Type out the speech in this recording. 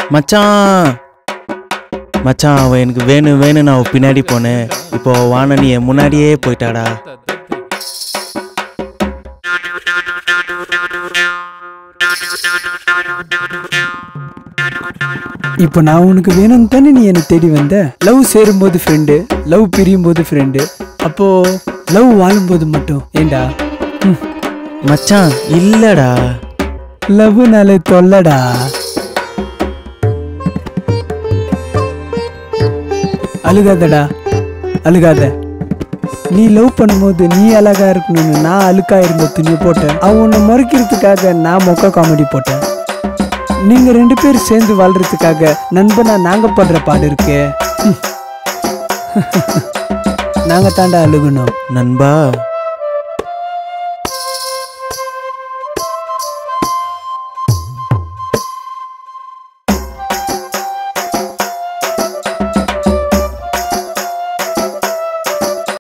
மச்சான் மச்சான் அவன் எனக்கு வேணும் வேணும் நான் அவ பின்னாடி போனேன் இப்போ அவ வானனி என் முன்னாடியே போயிட்டாடா இப்போ நான் உனக்கு வேணும்னு தானே நீ என்னை தேடி வந்த லவ் சேரும்போது ஃப்ரெண்டு லவ் பிரியும் போது ஃப்ரெண்டு அப்போ லவ் வாழும்போது மட்டும் ஏண்டா மச்சான் இல்லடா லவ்னாலே தொல்லடா அழுகாதடா அழுகாத நீ லவ் பண்ணும்போது நீ அழகா இருக்கணும்னு நான் அழுக்கா இருந்த துணியை போட்டேன் அவன் உன்னை முறைக்கிறதுக்காக நான் மொக்க காமெடி போட்டேன் நீங்க ரெண்டு பேரும் சேர்ந்து வாழ்றதுக்காக நண்பனா நாங்க படுற பாடு இருக்கே நாங்க தாண்டா அழுகணும் நண்பா